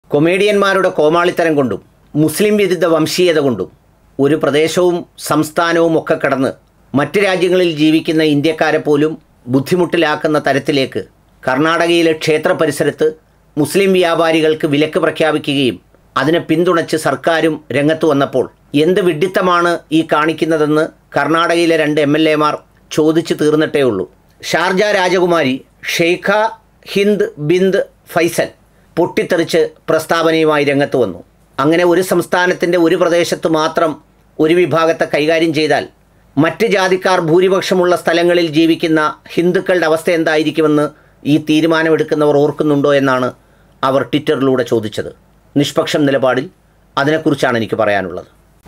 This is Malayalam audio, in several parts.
കൊമേഡിയന്മാരുടെ കോമാളിത്തരം കൊണ്ടും മുസ്ലിം വിരുദ്ധ വംശീയത കൊണ്ടും ഒരു പ്രദേശവും സംസ്ഥാനവും ഒക്കെ കടന്ന് മറ്റ് രാജ്യങ്ങളിൽ ജീവിക്കുന്ന ഇന്ത്യക്കാരെ പോലും ബുദ്ധിമുട്ടിലാക്കുന്ന തരത്തിലേക്ക് കർണാടകയിലെ ക്ഷേത്ര പരിസരത്ത് മുസ്ലിം വ്യാപാരികൾക്ക് വിലക്ക് പ്രഖ്യാപിക്കുകയും അതിനെ പിന്തുണച്ച് സർക്കാരും രംഗത്ത് വന്നപ്പോൾ എന്ത് വിഡ്ഢിത്തമാണ് ഈ കാണിക്കുന്നതെന്ന് കർണാടകയിലെ രണ്ട് എം എൽ എമാർ ചോദിച്ചു തീർന്നിട്ടേ ഉള്ളൂ ഷാർജ രാജകുമാരി ഷെയ്ഖ ഹിന്ദ് ബിന്ദ് ഫൈസൽ പൊട്ടിത്തെറിച്ച് പ്രസ്താവനയുമായി രംഗത്ത് വന്നു അങ്ങനെ ഒരു സംസ്ഥാനത്തിൻ്റെ ഒരു പ്രദേശത്ത് മാത്രം ഒരു വിഭാഗത്തെ കൈകാര്യം ചെയ്താൽ മറ്റ് ജാതിക്കാർ ഭൂരിപക്ഷമുള്ള സ്ഥലങ്ങളിൽ ജീവിക്കുന്ന ഹിന്ദുക്കളുടെ അവസ്ഥ എന്തായിരിക്കുമെന്ന് ഈ തീരുമാനമെടുക്കുന്നവർ ഓർക്കുന്നുണ്ടോ എന്നാണ് അവർ ട്വിറ്ററിലൂടെ ചോദിച്ചത് നിഷ്പക്ഷം നിലപാടിൽ അതിനെക്കുറിച്ചാണ് എനിക്ക് പറയാനുള്ളത്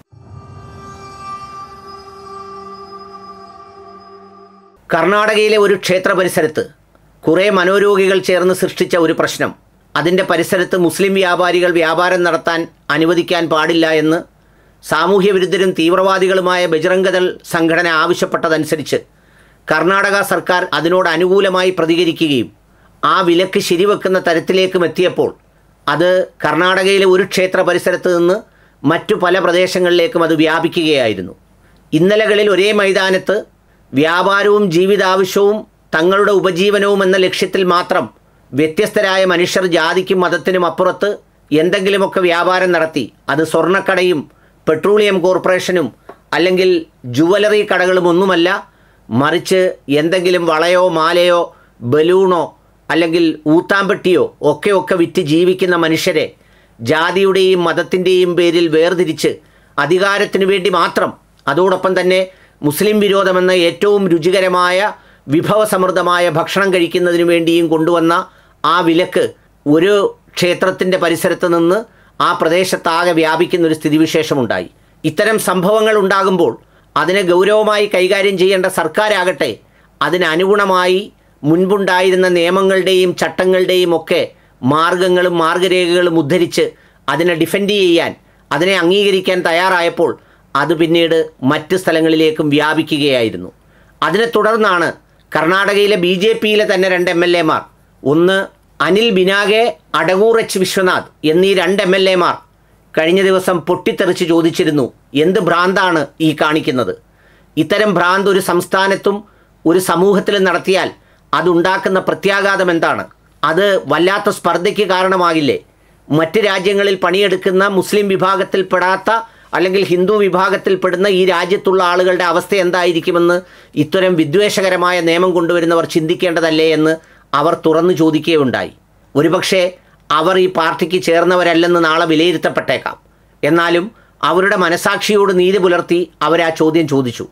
കർണാടകയിലെ ഒരു ക്ഷേത്ര പരിസരത്ത് കുറേ മനോരോഗികൾ ചേർന്ന് സൃഷ്ടിച്ച ഒരു പ്രശ്നം അതിൻ്റെ പരിസരത്ത് മുസ്ലിം വ്യാപാരികൾ വ്യാപാരം നടത്താൻ അനുവദിക്കാൻ പാടില്ല എന്ന് സാമൂഹ്യ വിരുദ്ധരും തീവ്രവാദികളുമായ ബജറംഗദൾ സംഘടന ആവശ്യപ്പെട്ടതനുസരിച്ച് കർണാടക സർക്കാർ അതിനോട് അനുകൂലമായി പ്രതികരിക്കുകയും ആ വിലക്ക് ശരിവെക്കുന്ന തരത്തിലേക്കും എത്തിയപ്പോൾ അത് കർണാടകയിലെ ഒരു ക്ഷേത്ര പരിസരത്ത് നിന്ന് മറ്റു പല പ്രദേശങ്ങളിലേക്കും അത് വ്യാപിക്കുകയായിരുന്നു ഇന്നലകളിൽ ഒരേ മൈതാനത്ത് വ്യാപാരവും ജീവിതാവശ്യവും തങ്ങളുടെ ഉപജീവനവും എന്ന ലക്ഷ്യത്തിൽ മാത്രം വ്യത്യസ്തരായ മനുഷ്യർ ജാതിക്കും മതത്തിനും അപ്പുറത്ത് എന്തെങ്കിലുമൊക്കെ വ്യാപാരം നടത്തി അത് സ്വർണ്ണക്കടയും പെട്രോളിയം കോർപ്പറേഷനും അല്ലെങ്കിൽ ജുവലറി കടകളും ഒന്നുമല്ല മറിച്ച് എന്തെങ്കിലും വളയോ മാലയോ ബലൂണോ അല്ലെങ്കിൽ ഊത്താമ്പെട്ടിയോ ഒക്കെ ഒക്കെ വിറ്റ് ജീവിക്കുന്ന മനുഷ്യരെ ജാതിയുടെയും മതത്തിൻ്റെയും പേരിൽ വേർതിരിച്ച് അധികാരത്തിനു വേണ്ടി മാത്രം അതോടൊപ്പം തന്നെ മുസ്ലിം വിരോധമെന്ന ഏറ്റവും രുചികരമായ വിഭവസമൃദ്ധമായ ഭക്ഷണം കഴിക്കുന്നതിനു വേണ്ടിയും കൊണ്ടുവന്ന ആ വിലക്ക് ഒരു ക്ഷേത്രത്തിൻ്റെ പരിസരത്ത് നിന്ന് ആ പ്രദേശത്താകെ വ്യാപിക്കുന്ന ഒരു സ്ഥിതിവിശേഷമുണ്ടായി ഇത്തരം സംഭവങ്ങൾ ഉണ്ടാകുമ്പോൾ അതിനെ ഗൗരവമായി കൈകാര്യം ചെയ്യേണ്ട സർക്കാരാകട്ടെ അതിനനുഗുണമായി മുൻപുണ്ടായിരുന്ന നിയമങ്ങളുടെയും ചട്ടങ്ങളുടെയും ഒക്കെ മാർഗങ്ങളും മാർഗരേഖകളും ഉദ്ധരിച്ച് അതിനെ ഡിഫെൻഡ് ചെയ്യാൻ അതിനെ അംഗീകരിക്കാൻ തയ്യാറായപ്പോൾ അത് പിന്നീട് മറ്റ് സ്ഥലങ്ങളിലേക്കും വ്യാപിക്കുകയായിരുന്നു അതിനെ തുടർന്നാണ് കർണാടകയിലെ ബി ജെ പിയിലെ തന്നെ രണ്ട് എം എൽ എമാർ ഒന്ന് അനിൽ ബിനാഗെ അടകൂർ എച്ച് വിശ്വനാഥ് എന്നീ രണ്ട് എം എൽ എമാർ കഴിഞ്ഞ ദിവസം പൊട്ടിത്തെറിച്ച് ചോദിച്ചിരുന്നു എന്ത് ഭ്രാന്താണ് ഈ കാണിക്കുന്നത് ഇത്തരം ഭ്രാന്ത് ഒരു സംസ്ഥാനത്തും ഒരു സമൂഹത്തിലും നടത്തിയാൽ അതുണ്ടാക്കുന്ന പ്രത്യാഘാതം എന്താണ് അത് വല്ലാത്ത സ്പർദ്ധയ്ക്ക് കാരണമാകില്ലേ മറ്റ് രാജ്യങ്ങളിൽ പണിയെടുക്കുന്ന മുസ്ലിം വിഭാഗത്തിൽപ്പെടാത്ത അല്ലെങ്കിൽ ഹിന്ദു വിഭാഗത്തിൽപ്പെടുന്ന ഈ രാജ്യത്തുള്ള ആളുകളുടെ അവസ്ഥ എന്തായിരിക്കുമെന്ന് ഇത്തരം വിദ്വേഷകരമായ നിയമം കൊണ്ടുവരുന്നവർ ചിന്തിക്കേണ്ടതല്ലേ എന്ന് അവർ തുറന്നു ചോദിക്കുകയുണ്ടായി ഒരുപക്ഷെ അവർ ഈ പാർട്ടിക്ക് ചേർന്നവരല്ലെന്ന് നാളെ വിലയിരുത്തപ്പെട്ടേക്കാം എന്നാലും അവരുടെ മനസാക്ഷിയോട് നീതി പുലർത്തി അവർ ആ ചോദ്യം ചോദിച്ചു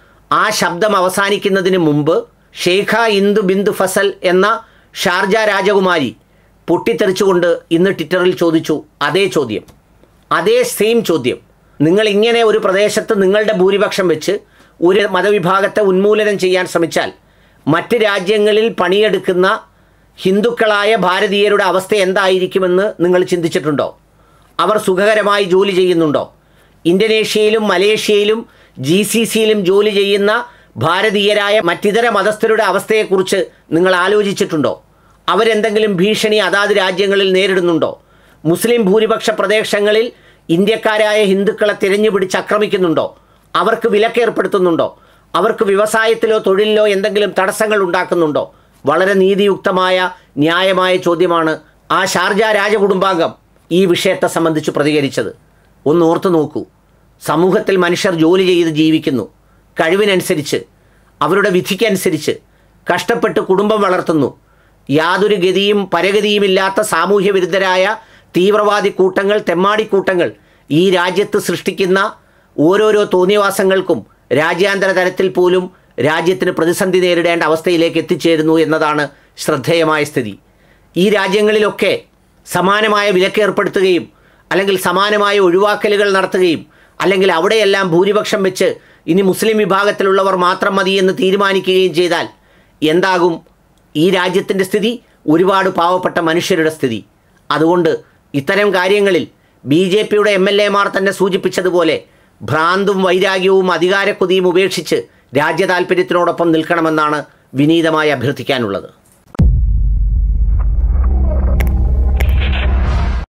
ആ ശബ്ദം അവസാനിക്കുന്നതിന് മുമ്പ് ഷെയ്ഖ ഇന്ദു ബിന്ദു ഫസൽ എന്ന ഷാർജ രാജകുമാരി പൊട്ടിത്തെറിച്ചുകൊണ്ട് ഇന്ന് ട്വിറ്ററിൽ ചോദിച്ചു അതേ ചോദ്യം അതേ സെയിം ചോദ്യം നിങ്ങൾ ഇങ്ങനെ ഒരു പ്രദേശത്ത് നിങ്ങളുടെ ഭൂരിപക്ഷം വെച്ച് ഒരു മതവിഭാഗത്തെ ഉന്മൂലനം ചെയ്യാൻ ശ്രമിച്ചാൽ മറ്റ് രാജ്യങ്ങളിൽ പണിയെടുക്കുന്ന ഹിന്ദുക്കളായ ഭാരതീയരുടെ അവസ്ഥ എന്തായിരിക്കുമെന്ന് നിങ്ങൾ ചിന്തിച്ചിട്ടുണ്ടോ അവർ സുഖകരമായി ജോലി ചെയ്യുന്നുണ്ടോ ഇന്തോനേഷ്യയിലും മലേഷ്യയിലും ജി സി സിയിലും ജോലി ചെയ്യുന്ന ഭാരതീയരായ മറ്റിതര മതസ്ഥരുടെ അവസ്ഥയെക്കുറിച്ച് നിങ്ങൾ ആലോചിച്ചിട്ടുണ്ടോ അവരെന്തെങ്കിലും ഭീഷണി അതാത് രാജ്യങ്ങളിൽ നേരിടുന്നുണ്ടോ മുസ്ലിം ഭൂരിപക്ഷ പ്രദേശങ്ങളിൽ ഇന്ത്യക്കാരായ ഹിന്ദുക്കളെ തിരഞ്ഞുപിടിച്ച് ആക്രമിക്കുന്നുണ്ടോ അവർക്ക് വിലക്കേർപ്പെടുത്തുന്നുണ്ടോ അവർക്ക് വ്യവസായത്തിലോ തൊഴിലിലോ എന്തെങ്കിലും തടസ്സങ്ങൾ ഉണ്ടാക്കുന്നുണ്ടോ വളരെ നീതിയുക്തമായ ന്യായമായ ചോദ്യമാണ് ആ ഷാർജ രാജകുടുംബാംഗം ഈ വിഷയത്തെ സംബന്ധിച്ച് പ്രതികരിച്ചത് ഒന്ന് ഓർത്തു നോക്കൂ സമൂഹത്തിൽ മനുഷ്യർ ജോലി ചെയ്ത് ജീവിക്കുന്നു കഴിവിനനുസരിച്ച് അവരുടെ വിധിക്കനുസരിച്ച് കഷ്ടപ്പെട്ട് കുടുംബം വളർത്തുന്നു യാതൊരു ഗതിയും പരഗതിയുമില്ലാത്ത സാമൂഹ്യ വിരുദ്ധരായ തീവ്രവാദി കൂട്ടങ്ങൾ തെമ്മാടിക്കൂട്ടങ്ങൾ ഈ രാജ്യത്ത് സൃഷ്ടിക്കുന്ന ഓരോരോ തോന്നിയവാസങ്ങൾക്കും രാജ്യാന്തര തലത്തിൽ പോലും രാജ്യത്തിന് പ്രതിസന്ധി നേരിടേണ്ട അവസ്ഥയിലേക്ക് എത്തിച്ചേരുന്നു എന്നതാണ് ശ്രദ്ധേയമായ സ്ഥിതി ഈ രാജ്യങ്ങളിലൊക്കെ സമാനമായ വിലക്ക് ഏർപ്പെടുത്തുകയും അല്ലെങ്കിൽ സമാനമായ ഒഴിവാക്കലുകൾ നടത്തുകയും അല്ലെങ്കിൽ അവിടെയെല്ലാം ഭൂരിപക്ഷം വെച്ച് ഇനി മുസ്ലിം വിഭാഗത്തിലുള്ളവർ മാത്രം മതി എന്ന് തീരുമാനിക്കുകയും ചെയ്താൽ എന്താകും ഈ രാജ്യത്തിൻ്റെ സ്ഥിതി ഒരുപാട് പാവപ്പെട്ട മനുഷ്യരുടെ സ്ഥിതി അതുകൊണ്ട് ഇത്തരം കാര്യങ്ങളിൽ ബി ജെ പിയുടെ എം എൽ എമാർ തന്നെ സൂചിപ്പിച്ചതുപോലെ ഭ്രാന്തും വൈരാഗ്യവും അധികാരക്കൊതിയും ഉപേക്ഷിച്ച് രാജ്യ താൽപ്പര്യത്തിനോടൊപ്പം നിൽക്കണമെന്നാണ് വിനീതമായി അഭ്യർത്ഥിക്കാനുള്ളത്